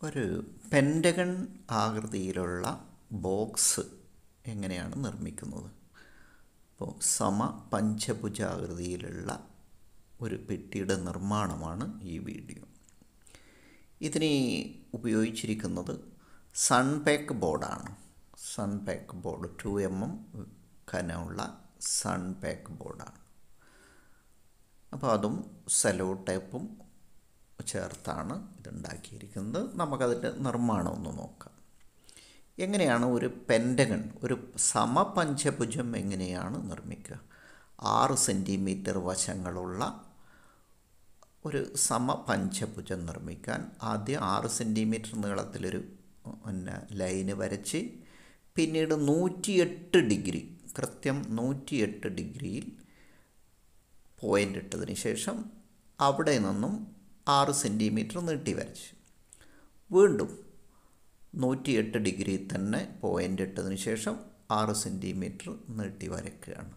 ഒരു പെൻറ്റഗൺ ആകൃതിയിലുള്ള ബോക്സ് എങ്ങനെയാണ് നിർമ്മിക്കുന്നത് അപ്പോൾ സമ പഞ്ചഭുജാകൃതിയിലുള്ള ഒരു പെട്ടിയുടെ നിർമ്മാണമാണ് ഈ വീഡിയോ ഇതിന് ഉപയോഗിച്ചിരിക്കുന്നത് സൺപാക്ക് ബോർഡാണ് sunpack board two M M കനമുള്ള സൺപാക്ക് ബോർഡാണ് അപ്പോൾ അതും സെലോ ടൈപ്പും ചേർത്താണ് ഇതുണ്ടാക്കിയിരിക്കുന്നത് നമുക്കതിൻ്റെ നിർമ്മാണം ഒന്ന് നോക്കാം എങ്ങനെയാണ് ഒരു പെൻറ്റഗൺ ഒരു സമപഞ്ചഭുജം എങ്ങനെയാണ് നിർമ്മിക്കുക ആറ് സെൻറ്റിമീറ്റർ വശങ്ങളുള്ള ഒരു സമപഞ്ചഭുജം നിർമ്മിക്കാൻ ആദ്യം ആറ് സെൻറ്റിമീറ്റർ നീളത്തിലൊരു പിന്നെ ലൈന് വരച്ച് പിന്നീട് നൂറ്റിയെട്ട് ഡിഗ്രി കൃത്യം നൂറ്റിയെട്ട് ഡിഗ്രിയിൽ പോയിൻ്റ് ഇട്ടതിന് ശേഷം അവിടെ നിന്നും ആറ് സെൻറ്റിമീറ്റർ നീട്ടി വരച്ച് വീണ്ടും നൂറ്റിയെട്ട് ഡിഗ്രി തന്നെ പോയിൻ്റ് ഇട്ടതിന് ശേഷം ആറ് സെൻറ്റിമീറ്റർ നീട്ടി വരയ്ക്കുകയാണ്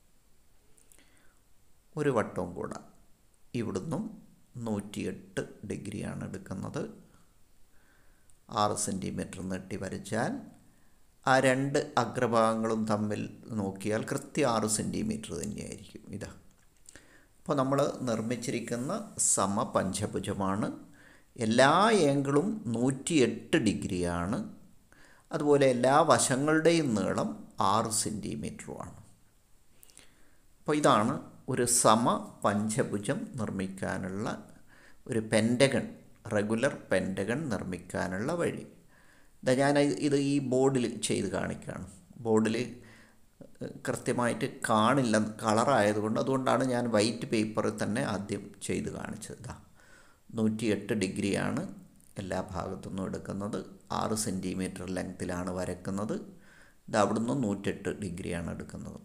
ഒരു വട്ടവും കൂടെ ഇവിടുന്നും നൂറ്റിയെട്ട് ഡിഗ്രിയാണ് എടുക്കുന്നത് ആറ് സെൻറ്റിമീറ്റർ നീട്ടി വരച്ചാൽ ആ രണ്ട് അഗ്രഭാഗങ്ങളും തമ്മിൽ നോക്കിയാൽ കൃത്യം ആറ് സെൻറ്റിമീറ്റർ തന്നെയായിരിക്കും ഇതാ അപ്പോൾ നമ്മൾ നിർമ്മിച്ചിരിക്കുന്ന സമപഞ്ചഭുജമാണ് എല്ലാ ഏങ്കിളും നൂറ്റിയെട്ട് ഡിഗ്രിയാണ് അതുപോലെ എല്ലാ വശങ്ങളുടെയും നീളം ആറ് സെൻറ്റിമീറ്ററുമാണ് അപ്പോൾ ഇതാണ് ഒരു സമ പഞ്ചഭുജം നിർമ്മിക്കാനുള്ള ഒരു പെൻറ്റഗൺ റെഗുലർ പെൻറ്റഗൺ നിർമ്മിക്കാനുള്ള വഴി ഇതാ ഞാൻ ഇത് ഈ ബോർഡിൽ ചെയ്ത് കാണിക്കുകയാണ് ബോർഡിൽ കൃത്യമായിട്ട് കാണില്ല കളറായതുകൊണ്ട് അതുകൊണ്ടാണ് ഞാൻ വൈറ്റ് പേപ്പറിൽ തന്നെ ആദ്യം ചെയ്ത് കാണിച്ചത് ഇതാ നൂറ്റിയെട്ട് ഡിഗ്രിയാണ് എല്ലാ ഭാഗത്തു നിന്നും എടുക്കുന്നത് ആറ് സെൻറ്റിമീറ്റർ ലെങ്ത്തിലാണ് വരക്കുന്നത് ഇത് അവിടുന്ന് നൂറ്റെട്ട് ഡിഗ്രിയാണ് എടുക്കുന്നത്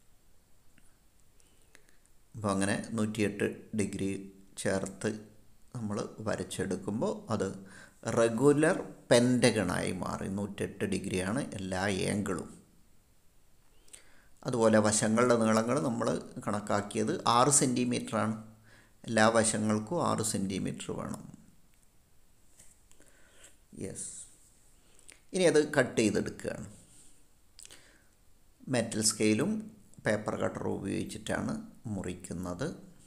അപ്പോൾ അങ്ങനെ നൂറ്റിയെട്ട് ഡിഗ്രി ചേർത്ത് നമ്മൾ വരച്ചെടുക്കുമ്പോൾ അത് റെഗുലർ പെൻറ്റഗണായി മാറി നൂറ്റെട്ട് ഡിഗ്രിയാണ് എല്ലാ ഏങ്കിളും അതുപോലെ വശങ്ങളുടെ നീളങ്ങൾ നമ്മൾ കണക്കാക്കിയത് ആറ് സെൻറ്റിമീറ്ററാണ് എല്ലാ വശങ്ങൾക്കും ആറ് സെൻറ്റിമീറ്റർ വേണം യെസ് ഇനി അത് കട്ട് ചെയ്തെടുക്കുകയാണ് മെറ്റൽ സ്കെയിലും പേപ്പർ കട്ടറും ഉപയോഗിച്ചിട്ടാണ് മുറിക്കുന്നത്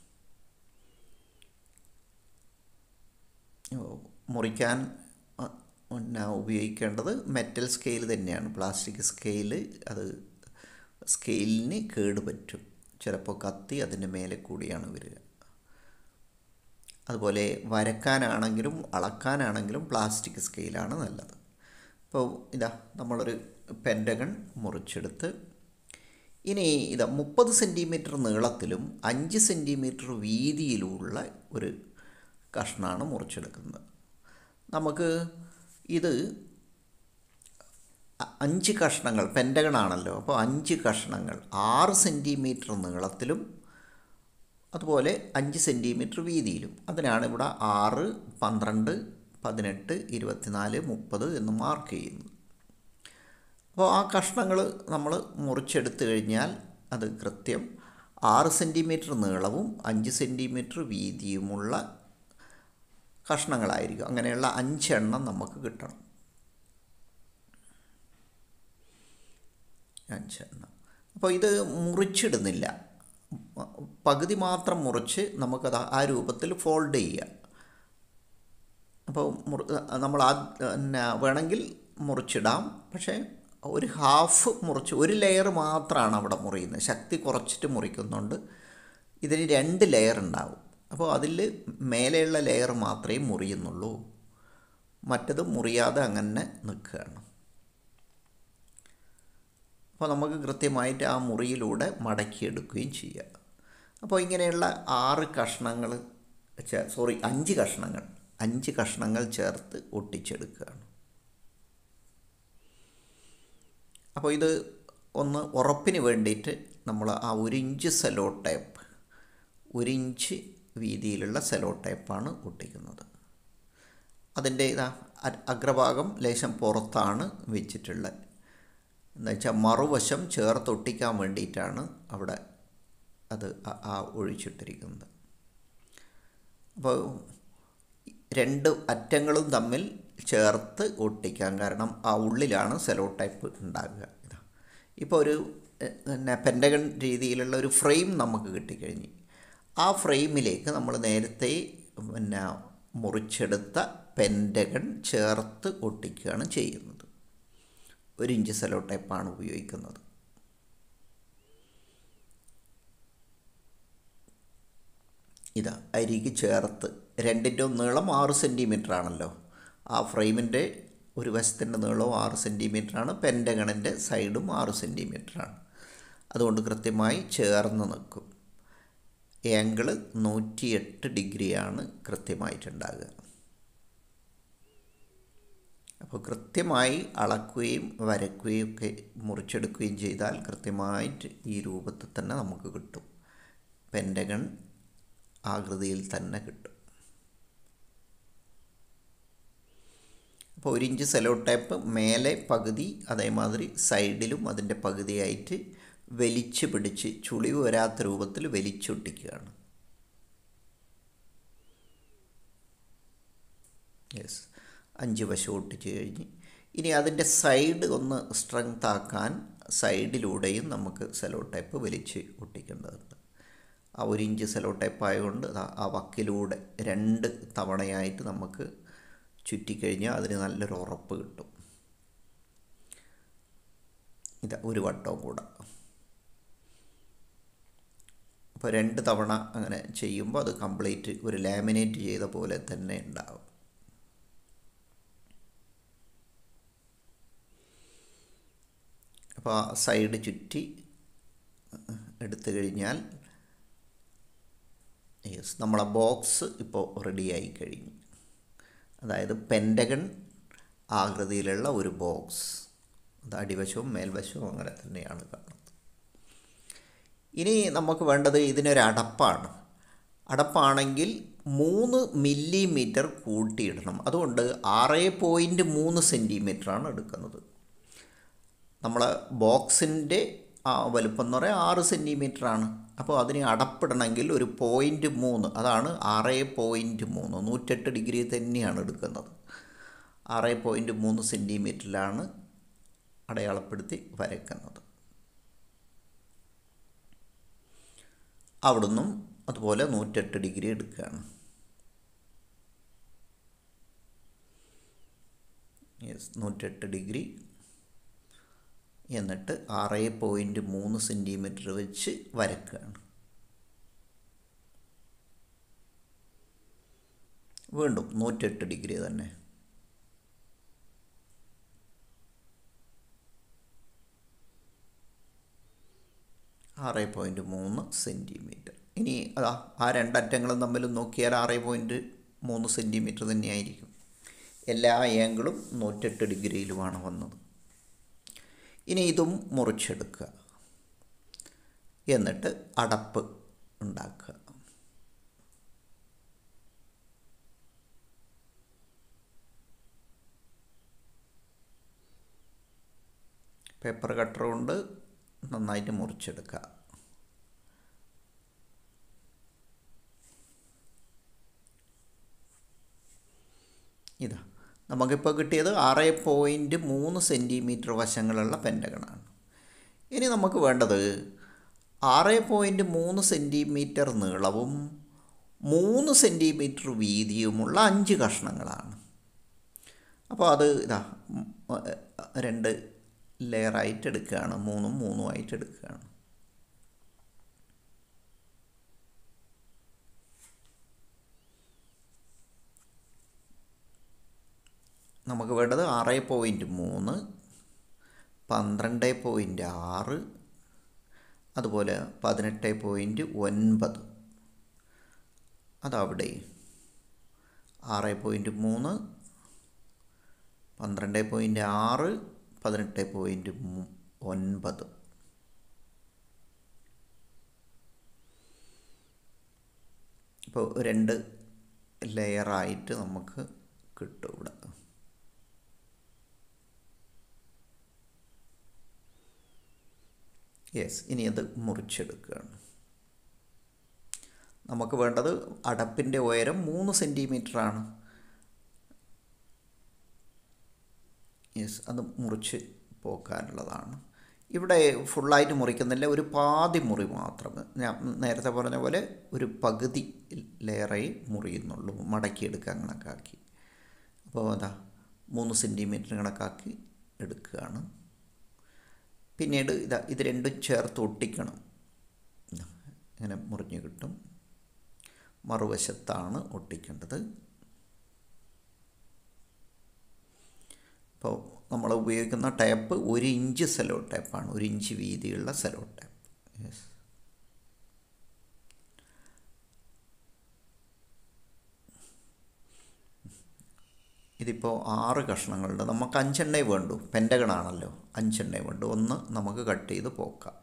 മുറിക്കാൻ പിന്നെ ഉപയോഗിക്കേണ്ടത് മെറ്റൽ സ്കെയിൽ തന്നെയാണ് പ്ലാസ്റ്റിക് സ്കെയിൽ അത് സ്കെയിലിന് കേട് പറ്റും ചിലപ്പോൾ കത്തി അതിൻ്റെ മേലെ കൂടിയാണ് വരിക അതുപോലെ വരക്കാനാണെങ്കിലും അളക്കാനാണെങ്കിലും പ്ലാസ്റ്റിക് സ്കെയിലാണ് നല്ലത് അപ്പോൾ ഇതാ നമ്മളൊരു പെൻറ്റഗൺ മുറിച്ചെടുത്ത് ഇനി ഇതാ മുപ്പത് സെൻറ്റിമീറ്റർ നീളത്തിലും അഞ്ച് സെൻറ്റിമീറ്റർ വീതിയിലുമുള്ള ഒരു കഷ്ണമാണ് മുറിച്ചെടുക്കുന്നത് നമുക്ക് ഇത് അഞ്ച് കഷ്ണങ്ങൾ പെൻറ്റഗണാണല്ലോ അപ്പോൾ അഞ്ച് കഷ്ണങ്ങൾ ആറ് സെൻറ്റിമീറ്റർ നീളത്തിലും അതുപോലെ അഞ്ച് സെൻറ്റിമീറ്റർ വീതിയിലും അതിനാണ് ഇവിടെ ആറ് പന്ത്രണ്ട് പതിനെട്ട് ഇരുപത്തിനാല് മുപ്പത് എന്ന് മാർക്ക് ചെയ്യുന്നത് അപ്പോൾ ആ കഷ്ണങ്ങൾ നമ്മൾ മുറിച്ചെടുത്തു കഴിഞ്ഞാൽ അത് കൃത്യം ആറ് സെൻറ്റിമീറ്റർ നീളവും അഞ്ച് സെൻറ്റിമീറ്റർ വീതിയുമുള്ള കഷ്ണങ്ങളായിരിക്കും അങ്ങനെയുള്ള അഞ്ചെണ്ണം നമുക്ക് കിട്ടണം അഞ്ചെണ്ണം അപ്പോൾ ഇത് മുറിച്ചിടുന്നില്ല പകുതി മാത്രം മുറിച്ച് നമുക്കത് ആ രൂപത്തിൽ ഫോൾഡ് ചെയ്യുക അപ്പോൾ മുറി നമ്മൾ ആ പിന്നെ വേണമെങ്കിൽ മുറിച്ചിടാം പക്ഷേ ഒരു ഹാഫ് മുറിച്ച് ഒരു ലെയർ മാത്രമാണ് അവിടെ മുറിയുന്നത് ശക്തി കുറച്ചിട്ട് മുറിക്കുന്നുണ്ട് ഇതിന് രണ്ട് ലെയർ ഉണ്ടാവും അപ്പോൾ അതിൽ മേലെയുള്ള ലെയർ മാത്രമേ മുറിയുന്നുള്ളൂ മറ്റത് മുറിയാതെ അങ്ങനെ നിൽക്കുകയാണ് അപ്പോൾ നമുക്ക് കൃത്യമായിട്ട് ആ മുറിയിലൂടെ മടക്കിയെടുക്കുകയും ചെയ്യാം അപ്പോൾ ഇങ്ങനെയുള്ള ആറ് കഷ്ണങ്ങൾ സോറി അഞ്ച് കഷ്ണങ്ങൾ അഞ്ച് കഷ്ണങ്ങൾ ചേർത്ത് ഒട്ടിച്ചെടുക്കുകയാണ് അപ്പോൾ ഇത് ഒന്ന് ഉറപ്പിന് വേണ്ടിയിട്ട് നമ്മൾ ആ ഒരു ഇഞ്ച് സെലോ ടൈപ്പ് ഒരു ഇഞ്ച് വീതിയിലുള്ള സെലോ ടൈപ്പാണ് ഒട്ടിക്കുന്നത് അതിൻ്റെ ഇതാ അഗ്രഭാഗം ലേശം പുറത്താണ് വെച്ചിട്ടുള്ളത് എന്ന് വെച്ചാൽ മറുവശം ചേർത്തൊട്ടിക്കാൻ വേണ്ടിയിട്ടാണ് അവിടെ അത് ആ ഒഴിച്ചിട്ടിരിക്കുന്നത് അപ്പോൾ രണ്ട് അറ്റങ്ങളും തമ്മിൽ ചേർത്ത് ഒട്ടിക്കാം കാരണം ആ ഉള്ളിലാണ് സെലോ ടൈപ്പ് ഉണ്ടാകുക ഇതാ ഇപ്പോൾ ഒരു എഹ്, പിന്നെ പെൻഡഗൺ രീതിയിലുള്ള ഒരു ഫ്രെയിം നമുക്ക് കിട്ടിക്കഴിഞ്ഞു ആ ഫ്രെയിമിലേക്ക് നമ്മൾ നേരത്തെ പിന്നെ മുറിച്ചെടുത്ത പെൻഡഗൺ ചേർത്ത് ഒട്ടിക്കുകയാണ് ചെയ്യുന്നത് ഒരു ഇഞ്ച് സെലോ ടൈപ്പാണ് ഉപയോഗിക്കുന്നത് ഇതാ അരിക്ക് ചേർത്ത് രണ്ടിൻ്റെ നീളം ആറ് സെൻറ്റിമീറ്റർ ആണല്ലോ ആ ഫ്രെയിമിൻ്റെ ഒരു വശത്തിൻ്റെ നീളവും ആറ് സെൻറ്റിമീറ്റർ ആണ് പെൻഡഗണിൻ്റെ സൈഡും ആറ് സെൻറ്റിമീറ്റർ ആണ് അതുകൊണ്ട് കൃത്യമായി ചേർന്ന് നിൽക്കും ആംഗിള് നൂറ്റിയെട്ട് ഡിഗ്രിയാണ് കൃത്യമായിട്ടുണ്ടാകുക അപ്പോൾ കൃത്യമായി അളക്കുകയും വരയ്ക്കുകയും ഒക്കെ മുറിച്ചെടുക്കുകയും ചെയ്താൽ കൃത്യമായിട്ട് ഈ രൂപത്തിൽ തന്നെ നമുക്ക് കിട്ടും പെൻഡഗൺ ആകൃതിയിൽ തന്നെ കിട്ടും അപ്പോൾ ഒരു ഇഞ്ച് സെലോ ടേപ്പ് മേലെ പകുതി അതേമാതിരി സൈഡിലും അതിൻ്റെ പകുതിയായിട്ട് വലിച്ചു പിടിച്ച് ചുളിവ് വരാത്ത രൂപത്തിൽ വലിച്ചൊട്ടിക്കുകയാണ് യെസ് അഞ്ച് വശം ഒട്ടിച്ച് കഴിഞ്ഞ് ഇനി അതിൻ്റെ സൈഡ് ഒന്ന് സ്ട്രെങ്ത് ആക്കാൻ സൈഡിലൂടെയും നമുക്ക് സെലോ ടൈപ്പ് വലിച്ച് ഒട്ടിക്കേണ്ടതുണ്ട് ആ ഒരു ഇഞ്ച് സെലോ ടൈപ്പ് ആയതുകൊണ്ട് ദാ ആ വക്കിലൂടെ രണ്ട് തവണയായിട്ട് നമുക്ക് ചുറ്റിക്കഴിഞ്ഞാൽ അതിന് നല്ലൊരു ഉറപ്പ് കിട്ടും ഇതാ ഒരു വട്ടവും കൂടെ അപ്പോൾ രണ്ട് തവണ അങ്ങനെ ചെയ്യുമ്പോൾ അത് കംപ്ലീറ്റ് ഒരു ലാമിനേറ്റ് ചെയ്ത പോലെ തന്നെ ഉണ്ടാവും അപ്പോൾ ആ സൈഡ് ചുറ്റി എടുത്തു കഴിഞ്ഞാൽ യെസ് നമ്മളെ ബോക്സ് ഇപ്പോൾ റെഡിയായി കഴിഞ്ഞു അതായത് പെൻഡഗൺ ആകൃതിയിലുള്ള ഒരു ബോക്സ് അത് അടിവശവും മേൽവശവും അങ്ങനെ തന്നെയാണ് കാണുന്നത് ഇനി നമുക്ക് വേണ്ടത് ഇതിനൊരു അടപ്പാണ് അടപ്പാണെങ്കിൽ മൂന്ന് മില്ലിമീറ്റർ കൂട്ടിയിടണം അതുകൊണ്ട് ആറ് പോയിൻറ്റ് മൂന്ന് സെൻറ്റിമീറ്ററാണ് എടുക്കുന്നത് നമ്മളെ ബോക്സിൻ്റെ ആ വലുപ്പം എന്ന് പറയാൻ ആറ് സെൻറ്റിമീറ്റർ ആണ് അപ്പോൾ അതിന് അടപ്പിടണമെങ്കിൽ ഒരു പോയിൻറ്റ് മൂന്ന് അതാണ് ആറ് പോയിൻറ്റ് മൂന്ന് നൂറ്റെട്ട് ഡിഗ്രി തന്നെയാണ് എടുക്കുന്നത് ആറ് പോയിൻറ്റ് മൂന്ന് സെൻറ്റിമീറ്ററിലാണ് അടയാളപ്പെടുത്തി വരയ്ക്കുന്നത് അവിടുന്നും അതുപോലെ നൂറ്റെട്ട് ഡിഗ്രി എടുക്കുകയാണ് യെസ് നൂറ്റെട്ട് ഡിഗ്രി എന്നിട്ട് ആറ് പോയിൻറ്റ് മൂന്ന് സെൻറ്റിമീറ്റർ വെച്ച് വരക്കുകയാണ് വീണ്ടും നൂറ്റെട്ട് ഡിഗ്രി തന്നെ ആറ് പോയിൻറ്റ് മൂന്ന് സെൻറ്റിമീറ്റർ ഇനി അതാ ആ രണ്ടറ്റങ്ങളും തമ്മിൽ നോക്കിയാൽ ആറ് പോയിൻറ്റ് മൂന്ന് സെൻറ്റിമീറ്റർ തന്നെയായിരിക്കും എല്ലാ ആംഗിളും നൂറ്റെട്ട് ഡിഗ്രിയിലുമാണ് വന്നത് ഇനി ഇതും മുറിച്ചെടുക്കുക എന്നിട്ട് അടപ്പ് ഉണ്ടാക്കുക പേപ്പർ കട്ടർ കൊണ്ട് നന്നായിട്ട് മുറിച്ചെടുക്കുക ഇതാ നമുക്കിപ്പോൾ കിട്ടിയത് ആറ് പോയിൻറ്റ് മൂന്ന് സെൻറ്റിമീറ്റർ വശങ്ങളുള്ള പെൻഡഗണാണ് ഇനി നമുക്ക് വേണ്ടത് ആറ് പോയിൻറ്റ് മൂന്ന് സെൻറ്റിമീറ്റർ നീളവും മൂന്ന് സെൻറ്റിമീറ്റർ വീതിയുമുള്ള അഞ്ച് കഷ്ണങ്ങളാണ് അപ്പോൾ അത് ഇതാ ഉം, ഏ, രണ്ട് ലെയറായിട്ട് എടുക്കുകയാണ് മൂന്നും മൂന്നുമായിട്ട് എടുക്കുകയാണ് നമുക്ക് വേണ്ടത് ആറ് പോയിൻറ്റ് മൂന്ന് പന്ത്രണ്ട് പോയിൻറ്റ് ആറ് അതുപോലെ പതിനെട്ട് പോയിൻറ്റ് ഒൻപത് അതവിടെ ആറ് പോയിൻറ്റ് മൂന്ന് പന്ത്രണ്ട് പോയിൻറ്റ് ആറ് പതിനെട്ട് പോയിൻറ്റ് ഒൻപത് ഇപ്പോൾ രണ്ട് ലെയറായിട്ട് നമുക്ക് കിട്ടും ഇവിടെ യെസ് ഇനി അത് മുറിച്ചെടുക്കുകയാണ് നമുക്ക് വേണ്ടത് അടപ്പിൻ്റെ ഉയരം മൂന്ന് സെൻറ്റിമീറ്റർ ആണ് യെസ് അത് മുറിച്ച് പോക്കാനുള്ളതാണ് ഇവിടെ ഫുള്ളായിട്ട് മുറിക്കുന്നില്ല ഒരു പാതി മുറി മാത്രം ഞാൻ നേരത്തെ പറഞ്ഞ പോലെ ഒരു പകുതി ലെയറേ മുറിയുന്നുള്ളൂ മടക്കിയെടുക്കാൻ കണക്കാക്കി അപ്പോൾ അതാ മൂന്ന് സെൻറ്റിമീറ്റർ കണക്കാക്കി എടുക്കുകയാണ് പിന്നീട് ഇതാ ഇത് രണ്ടും ചേർത്ത് ഒട്ടിക്കണം ഇങ്ങനെ മുറിഞ്ഞ് കിട്ടും മറുവശത്താണ് ഒട്ടിക്കേണ്ടത് അപ്പോൾ നമ്മൾ ഉപയോഗിക്കുന്ന ടേപ്പ് ഒരു ഇഞ്ച് സെലോ ടേപ്പാണ് ഒരു ഇഞ്ച് വീതിയുള്ള സെലോ ടേപ്പ് യെസ് ഇതിപ്പോൾ ആറ് കഷ്ണങ്ങളുണ്ട് നമുക്ക് അഞ്ചെണ്ണേ വേണ്ടു പെൻറ്റഗണാണല്ലോ അഞ്ചെണ്ണേ വേണ്ടു ഒന്ന് നമുക്ക് കട്ട് ചെയ്ത് പോക്കാം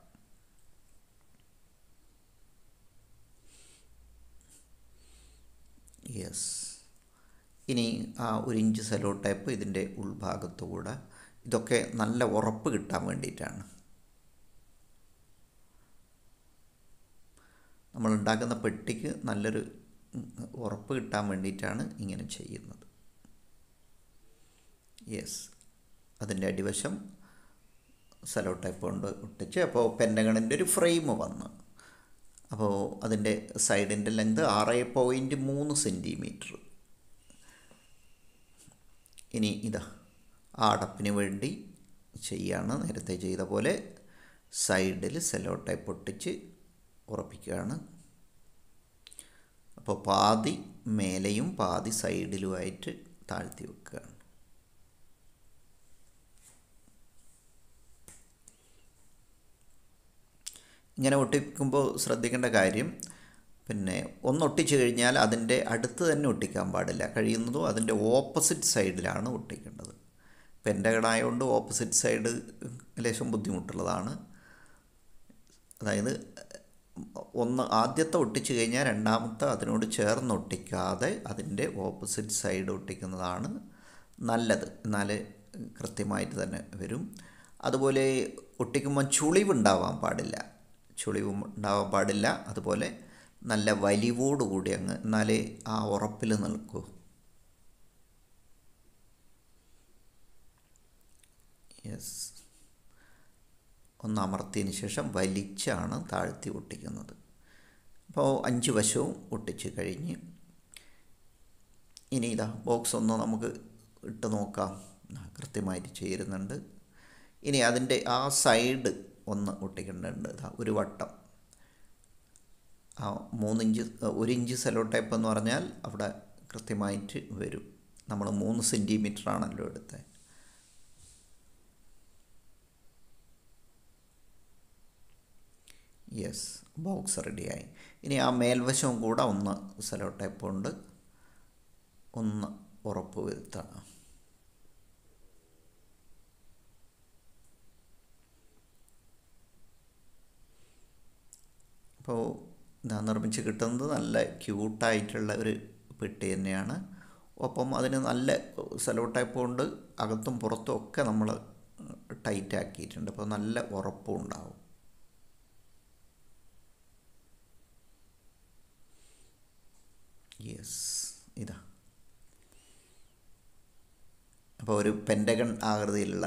യെസ് ഇനി ആ ഒരു ഇഞ്ച് സെലോ ടൈപ്പ് ഇതിൻ്റെ ഉൾഭാഗത്തുകൂടെ ഇതൊക്കെ നല്ല ഉറപ്പ് കിട്ടാൻ വേണ്ടിയിട്ടാണ് നമ്മൾ ഉണ്ടാക്കുന്ന പെട്ടിക്ക് നല്ലൊരു ഉറപ്പ് കിട്ടാൻ വേണ്ടിയിട്ടാണ് ഇങ്ങനെ ചെയ്യുന്നത് യെസ് അതിൻ്റെ അടിവശം സെലോ ടൈപ്പ് കൊണ്ട് ഒട്ടിച്ച് അപ്പോൾ പെൻറ്റഗണിൻ്റെ ഒരു ഫ്രെയിം വന്നു അപ്പോൾ അതിൻ്റെ സൈഡിൻ്റെ ലെങ്ത് ആറ് പോയിൻറ്റ് മൂന്ന് സെൻറ്റിമീറ്റർ ഇനി ഇതാ ആ അടപ്പിന് വേണ്ടി ചെയ്യാണ് നേരത്തെ ചെയ്ത പോലെ സൈഡിൽ സെലോ ടൈപ്പ് ഒട്ടിച്ച് ഉറപ്പിക്കുകയാണ് അപ്പോൾ പാതി മേലെയും പാതി സൈഡിലുമായിട്ട് താഴ്ത്തി വെക്കുകയാണ് ഇങ്ങനെ ഒട്ടിക്കുമ്പോൾ ശ്രദ്ധിക്കേണ്ട കാര്യം പിന്നെ ഒന്നൊട്ടിച്ചു കഴിഞ്ഞാൽ അതിൻ്റെ അടുത്ത് തന്നെ ഒട്ടിക്കാൻ പാടില്ല കഴിയുന്നതും അതിൻ്റെ ഓപ്പോസിറ്റ് സൈഡിലാണ് ഒട്ടിക്കേണ്ടത് പെൻറ്റഗണായതുകൊണ്ട് ഓപ്പോസിറ്റ് സൈഡ് ലേശം ബുദ്ധിമുട്ടുള്ളതാണ് അതായത് ഒന്ന് ആദ്യത്തെ ഒട്ടിച്ചു കഴിഞ്ഞാൽ രണ്ടാമത്തെ അതിനോട് ചേർന്ന് ഒട്ടിക്കാതെ അതിൻ്റെ ഓപ്പോസിറ്റ് സൈഡ് ഒട്ടിക്കുന്നതാണ് നല്ലത് എന്നാൽ കൃത്യമായിട്ട് തന്നെ വരും അതുപോലെ ഒട്ടിക്കുമ്പോൾ ചുളിവുണ്ടാവാൻ പാടില്ല ചുളിവ് ഉണ്ടാവാൻ പാടില്ല അതുപോലെ നല്ല വലിവോട് കൂടി അങ്ങ് എന്നാലേ ആ ഉറപ്പിൽ നിൽക്കൂ യെസ് ഒന്ന് അമർത്തിയതിന് ശേഷം വലിച്ചാണ് താഴ്ത്തി ഒട്ടിക്കുന്നത് അപ്പോൾ അഞ്ച് വശവും ഒട്ടിച്ച് കഴിഞ്ഞ് ഇനി ഇതാ ബോക്സ് ഒന്ന് നമുക്ക് ഇട്ട് നോക്കാം കൃത്യമായിട്ട് ചേരുന്നുണ്ട് ഇനി അതിൻ്റെ ആ സൈഡ് ഒന്ന് ഒട്ടിക്കേണ്ടതുണ്ട് ഇതാ ഒരു വട്ടം ആ മൂന്നിഞ്ച് ഒരു ഇഞ്ച് സെലോ ടൈപ്പ് എന്ന് പറഞ്ഞാൽ അവിടെ കൃത്യമായിട്ട് വരും നമ്മൾ മൂന്ന് സെൻറ്റിമീറ്റർ ആണല്ലോ എടുത്തത് യെസ് ബോക്സ് റെഡിയായി ഇനി ആ മേൽവശവും കൂടെ ഒന്ന് സെലോ ടൈപ്പ് കൊണ്ട് ഒന്ന് ഉറപ്പ് വരുത്തണം അപ്പോൾ ഇതാ നിർമ്മിച്ച് കിട്ടുന്നത് നല്ല ക്യൂട്ടായിട്ടുള്ള ഒരു പെട്ടി തന്നെയാണ് ഒപ്പം അതിന് നല്ല സെലോ ടൈപ്പ് കൊണ്ട് അകത്തും പുറത്തും ഒക്കെ നമ്മൾ ടൈറ്റ് ആക്കിയിട്ടുണ്ട് അപ്പോൾ നല്ല ഉറപ്പും ഉണ്ടാവും യെസ് ഇതാ അപ്പോൾ ഒരു പെൻറ്റഗൺ ആകൃതിയിലുള്ള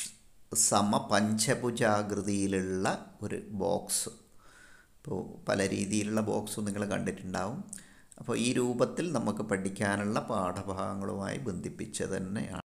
സമപഞ്ചഭുജാകൃതിയിലുള്ള ഒരു ബോക്സ് ഇപ്പോൾ പല രീതിയിലുള്ള ബോക്സ് നിങ്ങൾ കണ്ടിട്ടുണ്ടാവും അപ്പോൾ ഈ രൂപത്തിൽ നമുക്ക് പഠിക്കാനുള്ള പാഠഭാഗങ്ങളുമായി ബന്ധിപ്പിച്ച് തന്നെയാണ്